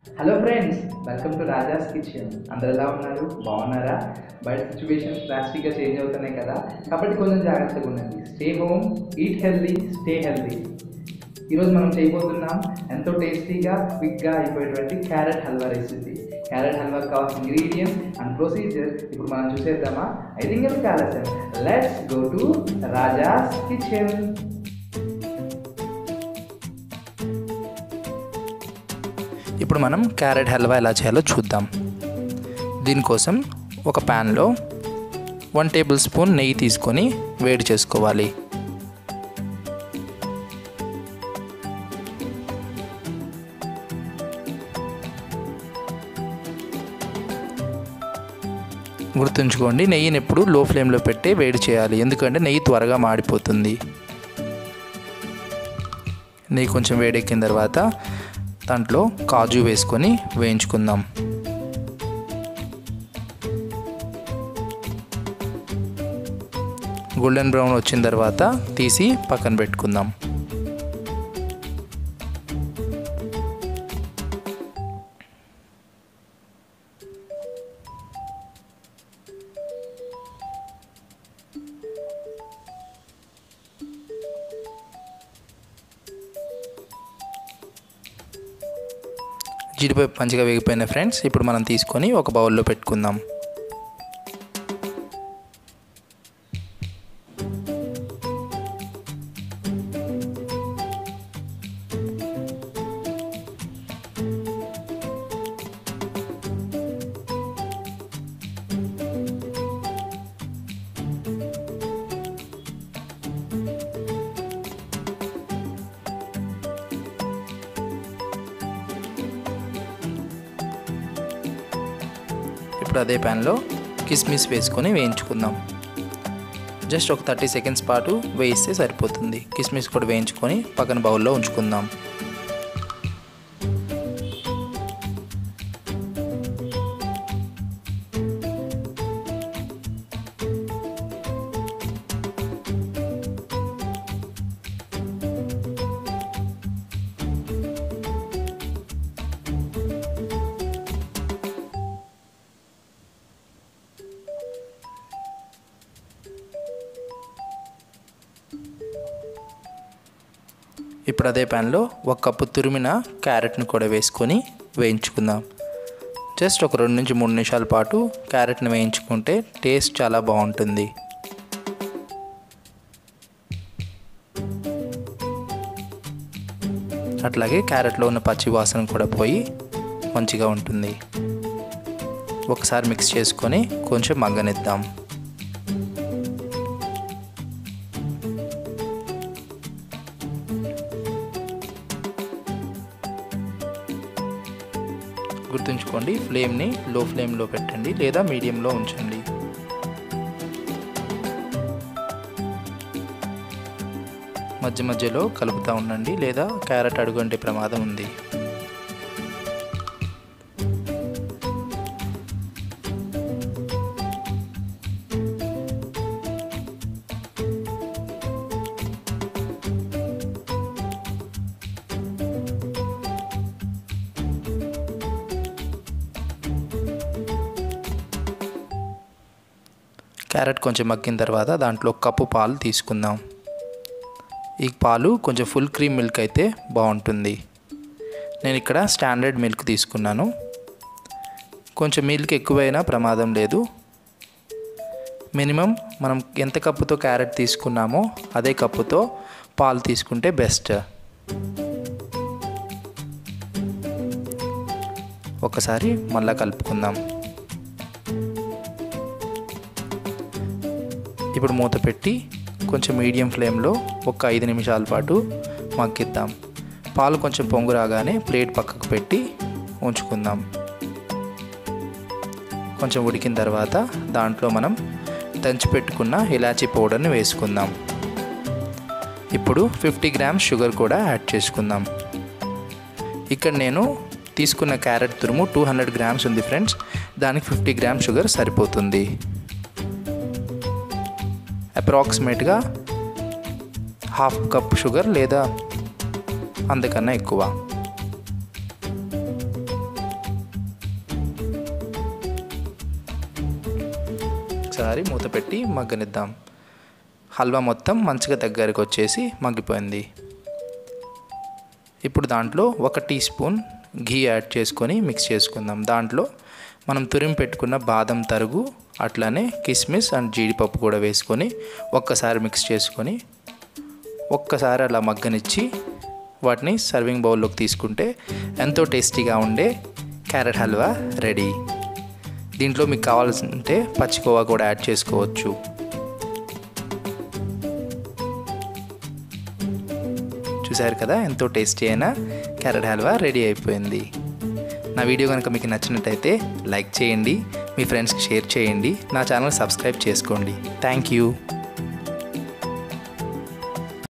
hello friends welcome to Raja's kitchen అందరు ఎలా ఉన్నారు బాగున్నారా బయట సిచ్యువేషన్స్ డ్రాస్టిక్గా చేంజ్ అవుతున్నాయి కదా కాబట్టి కొంచెం జాగ్రత్తగా ఉండండి stay home eat healthy stay healthy ఈరోజు మనం చేయబోతున్నాం ఎంతో టేస్టీగా క్విక్గా అయిపోయేటువంటి carrot halwa recipe carrot halwa కావాల్సిన ఇంగ్రీడియంట్స్ అండ్ ప్రొసీజర్ ఇప్పుడు మనం చూసేద్దామా ఐ థింక్ ఎందుకు ఆలస్యం let's go to Raja's kitchen ఇప్పుడు మనం క్యారెట్ హల్వా ఎలా చేయాలో చూద్దాం దీనికోసం ఒక ప్యాన్లో వన్ టేబుల్ స్పూన్ నెయ్యి తీసుకొని వేడి చేసుకోవాలి గుర్తుంచుకోండి నెయ్యిని ఎప్పుడు లో ఫ్లేమ్లో పెట్టి వేడి చేయాలి ఎందుకంటే నెయ్యి త్వరగా మాడిపోతుంది నెయ్యి కొంచెం వేడెక్కిన తర్వాత దాంట్లో కాజు వేసుకొని వేయించుకుందాం గోల్డెన్ బ్రౌన్ వచ్చిన తర్వాత తీసి పక్కన పెట్టుకుందాం జీడిపప్పు మంచిగా వేగిపోయిన ఫ్రెండ్స్ ఇప్పుడు మనం తీసుకొని ఒక బౌల్లో పెట్టుకుందాం ఇప్పుడు అదే ప్యాన్లో కిస్మిస్ వేసుకొని వేయించుకుందాం జస్ట్ ఒక థర్టీ సెకండ్స్ పాటు వేయిస్తే సరిపోతుంది కిస్మిస్ కూడా వేయించుకొని పక్కన బౌల్లో ఉంచుకుందాం ఇప్పుడు అదే ప్యాన్లో ఒక కప్పు తురిమిన క్యారెట్ని కూడా వేసుకొని వేయించుకుందాం జస్ట్ ఒక రెండు నుంచి మూడు నిమిషాల పాటు క్యారెట్ని వేయించుకుంటే టేస్ట్ చాలా బాగుంటుంది అట్లాగే క్యారెట్లో ఉన్న పచ్చి వాసన కూడా పోయి మంచిగా ఉంటుంది ఒకసారి మిక్స్ చేసుకొని కొంచెం మగ్గనిద్దాం గుర్తుంచుకోండి ఫ్లేమ్ని లో ఫ్లేమ్లో పెట్టండి లేదా మీడియంలో ఉంచండి మధ్య మధ్యలో కలుపుతూ ఉండండి లేదా క్యారెట్ అడుగుంటే ప్రమాదం ఉంది క్యారెట్ కొంచెం మగ్గిన తర్వాత దాంట్లో కప్పు పాలు తీసుకుందాం ఈ పాలు కొంచెం ఫుల్ క్రీమ్ మిల్క్ అయితే బాగుంటుంది నేను ఇక్కడ స్టాండర్డ్ మిల్క్ తీసుకున్నాను కొంచెం మిల్క్ ఎక్కువైనా ప్రమాదం లేదు మినిమం మనం ఎంత కప్పుతో క్యారెట్ తీసుకున్నామో అదే కప్పుతో పాలు తీసుకుంటే బెస్ట్ ఒకసారి మళ్ళీ కలుపుకుందాం ఇప్పుడు మూత పెట్టి కొంచెం మీడియం ఫ్లేమ్లో ఒక ఐదు నిమిషాల పాటు మగ్గిద్దాం పాలు కొంచెం పొంగు రాగానే ప్లేట్ పక్కకు పెట్టి ఉంచుకుందాం కొంచెం ఉడికిన తర్వాత దాంట్లో మనం దంచి పెట్టుకున్న ఇలాచీ పౌడర్ని వేసుకుందాం ఇప్పుడు ఫిఫ్టీ గ్రామ్స్ షుగర్ కూడా యాడ్ చేసుకుందాం ఇక్కడ నేను తీసుకున్న క్యారెట్ తురుము టూ హండ్రెడ్ గ్రామ్స్ ఉంది ఫ్రెండ్స్ దానికి ఫిఫ్టీ గ్రామ్స్ షుగర్ సరిపోతుంది అప్రాక్సిమేట్గా హాఫ్ కప్ షుగర్ లేదా అంతకన్నా ఎక్కువ ఒకసారి మూత పెట్టి మగ్గనిద్దాం హల్వా మొత్తం మంచిగా దగ్గరికి వచ్చేసి మగ్గిపోయింది ఇప్పుడు దాంట్లో ఒక టీ స్పూన్ ఘీ యాడ్ చేసుకొని మిక్స్ చేసుకుందాం దాంట్లో మనం తురిమి పెట్టుకున్న బాదం తరుగు అట్లానే కిస్మిస్ అండ్ జీడిపప్పు కూడా వేసుకొని ఒక్కసారి మిక్స్ చేసుకొని ఒక్కసారి అలా మగ్గనిచ్చి వాటిని సర్వింగ్ బౌల్లోకి తీసుకుంటే ఎంతో టేస్టీగా ఉండే క్యారెట్ హల్వా రెడీ దీంట్లో మీకు కావాల్సింటే పచ్చికోవా కూడా యాడ్ చేసుకోవచ్చు చూసారు కదా ఎంతో టేస్టీ అయిన క్యారెట్ హల్వా రెడీ అయిపోయింది నా వీడియో కనుక మీకు నచ్చినట్టయితే లైక్ చేయండి మీ ఫ్రెండ్స్కి షేర్ చేయండి నా ఛానల్ సబ్స్క్రైబ్ చేసుకోండి థ్యాంక్ యూ